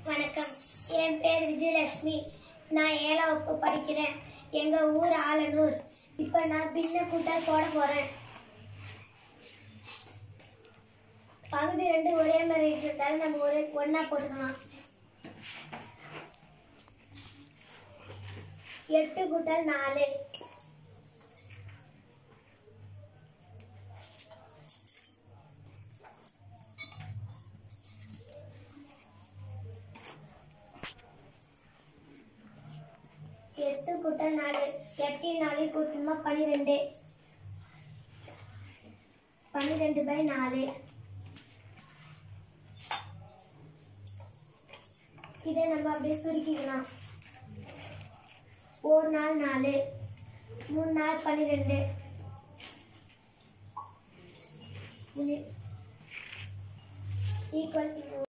வணக்கம் என் பேர் விஜயலட்சுமி நான் ஏழாம் வகுப்பு படிக்கிறேன் எங்கள் ஊர் ஆலனூர் இப்போ நான் பின்ன கூட்டால் போட போகிறேன் பகுதி ரெண்டு ஒரே மாதிரி இருக்கிறதால நம்ம ஒரே ஒன்றா போட்டுக்கலாம் எட்டு கூட்டல் நாலு எட்டு கூட்டல் நாலு எட்டு நாலு கூட்டமா பன்னிரெண்டு பன்னிரெண்டு பை நாலு இதை நம்ம அப்படியே சுருக்கிக்கலாம் ஒரு நாள் நாலு மூணு நாள் பன்னிரெண்டு ஈக்குவல்